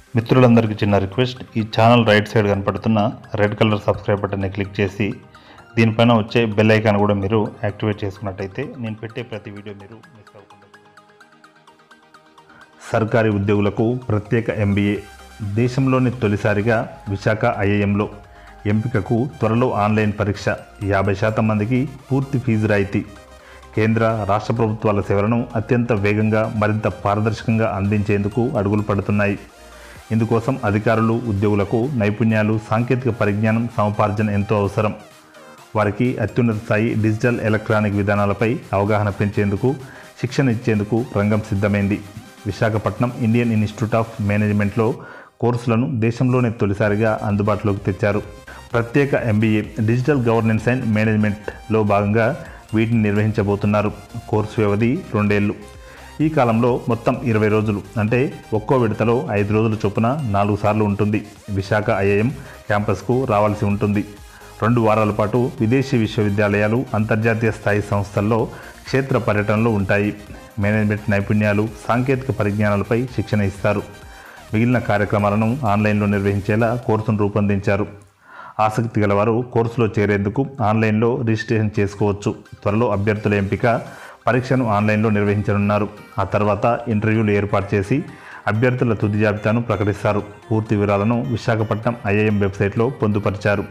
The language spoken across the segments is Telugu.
మిత్రులందరికీ చిన్న రిక్వెస్ట్ ఈ ఛానల్ రైట్ సైడ్ కనపడుతున్న రెడ్ కలర్ సబ్స్క్రైబ్ బటన్ని క్లిక్ చేసి దీనిపైన వచ్చే బెల్ ఐకాన్ కూడా మీరు యాక్టివేట్ చేసుకున్నట్టయితే నేను పెట్టే ప్రతి వీడియో మీరు మిస్ అవ్వకుండా సర్కారీ ఉద్యోగులకు ప్రత్యేక ఎంబీఏ దేశంలోని తొలిసారిగా విశాఖ ఐఐఎంలో ఎంపికకు త్వరలో ఆన్లైన్ పరీక్ష యాభై శాతం మందికి పూర్తి ఫీజు రాయితీ కేంద్ర రాష్ట్ర ప్రభుత్వాల సేవలను అత్యంత వేగంగా మరింత పారదర్శకంగా అందించేందుకు అడుగులు పడుతున్నాయి ఇందుకోసం అధికారులు ఉద్యోగులకు నైపుణ్యాలు సాంకేతిక పరిజ్ఞానం సముపార్జన ఎంతో అవసరం వారికి అత్యున్నత స్థాయి డిజిటల్ ఎలక్ట్రానిక్ విధానాలపై అవగాహన పెంచేందుకు శిక్షణ ఇచ్చేందుకు రంగం సిద్ధమైంది విశాఖపట్నం ఇండియన్ ఇన్స్టిట్యూట్ ఆఫ్ మేనేజ్మెంట్లో కోర్సులను దేశంలోనే తొలిసారిగా అందుబాటులోకి తెచ్చారు ప్రత్యేక ఎంబీఏ డిజిటల్ గవర్నెన్స్ అండ్ మేనేజ్మెంట్లో భాగంగా వీటిని నిర్వహించబోతున్నారు కోర్సు వ్యవధి రెండేళ్లు ఈ కాలంలో మొత్తం ఇరవై రోజులు అంటే ఒక్కో విడతలో ఐదు రోజుల చొప్పున నాలుగు సార్లు ఉంటుంది విశాఖ ఐఐఎం క్యాంపస్కు రావాల్సి ఉంటుంది రెండు వారాల పాటు విదేశీ విశ్వవిద్యాలయాలు అంతర్జాతీయ స్థాయి సంస్థల్లో క్షేత్ర పర్యటనలు ఉంటాయి మేనేజ్మెంట్ నైపుణ్యాలు సాంకేతిక పరిజ్ఞానాలపై శిక్షణ ఇస్తారు మిగిలిన కార్యక్రమాలను ఆన్లైన్లో నిర్వహించేలా కోర్సును రూపొందించారు ఆసక్తి గలవారు కోర్సులో చేరేందుకు ఆన్లైన్లో రిజిస్ట్రేషన్ చేసుకోవచ్చు త్వరలో అభ్యర్థుల ఎంపిక పరీక్షను ఆన్లైన్లో నిర్వహించనున్నారు ఆ తర్వాత ఇంటర్వ్యూలు ఏర్పాటు చేసి అభ్యర్థుల తుది జాబితాను ప్రకటిస్తారు పూర్తి వివరాలను విశాఖపట్నం ఐఐఎం వెబ్సైట్లో పొందుపరిచారు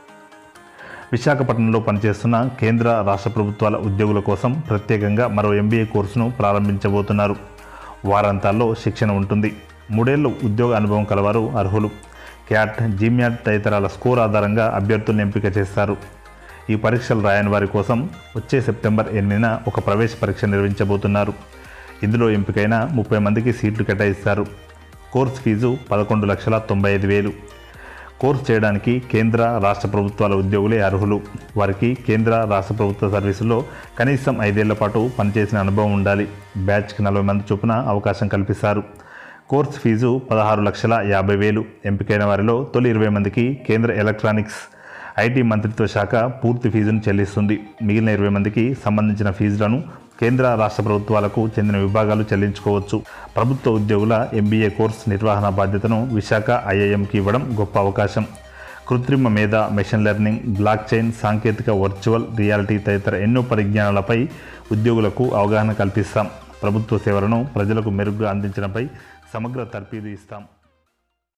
విశాఖపట్నంలో పనిచేస్తున్న కేంద్ర రాష్ట్ర ప్రభుత్వాల ఉద్యోగుల కోసం ప్రత్యేకంగా మరో ఎంబీఏ కోర్సును ప్రారంభించబోతున్నారు వారాంతాల్లో శిక్షణ ఉంటుంది మూడేళ్లు ఉద్యోగ అనుభవం కలవారు అర్హులు క్యాట్ జీమ్యాట్ తదితరాల స్కోర్ ఆధారంగా అభ్యర్థులను ఎంపిక చేస్తారు ఈ పరీక్షలు రాయని వారి కోసం వచ్చే సెప్టెంబర్ ఎనిమిదిన ఒక ప్రవేశ పరీక్ష నిర్వహించబోతున్నారు ఇందులో ఎంపికైన ముప్పై మందికి సీట్లు కేటాయిస్తారు కోర్సు ఫీజు పదకొండు లక్షల తొంభై ఐదు వేలు కోర్సు చేయడానికి కేంద్ర రాష్ట్ర ప్రభుత్వాల ఉద్యోగులే అర్హులు వారికి కేంద్ర రాష్ట్ర ప్రభుత్వ సర్వీసుల్లో కనీసం ఐదేళ్ల పాటు పనిచేసిన అనుభవం ఉండాలి బ్యాచ్కి నలభై మంది చొప్పున అవకాశం కల్పిస్తారు కోర్సు ఫీజు పదహారు లక్షల యాభై వేలు ఎంపికైన వారిలో తొలి ఇరవై మందికి కేంద్ర ఎలక్ట్రానిక్స్ ఐటీ మంత్రిత్వ శాఖ పూర్తి ఫీజును చెల్లిస్తుంది మిగిలిన ఇరవై మందికి సంబంధించిన ఫీజులను కేంద్ర రాష్ట్ర ప్రభుత్వాలకు చెందిన విభాగాలు చెల్లించుకోవచ్చు ప్రభుత్వ ఉద్యోగుల ఎంబీఏ కోర్సు నిర్వహణ బాధ్యతను విశాఖ ఐఐఎంకి ఇవ్వడం గొప్ప అవకాశం కృత్రిమ మేధ మెషిన్ లెర్నింగ్ బ్లాక్ చైన్ సాంకేతిక వర్చువల్ రియాలిటీ తదితర ఎన్నో పరిజ్ఞానాలపై ఉద్యోగులకు అవగాహన కల్పిస్తాం ప్రభుత్వ సేవలను ప్రజలకు మెరుగ్గా అందించడంపై సమగ్ర తర్ఫీదు ఇస్తాం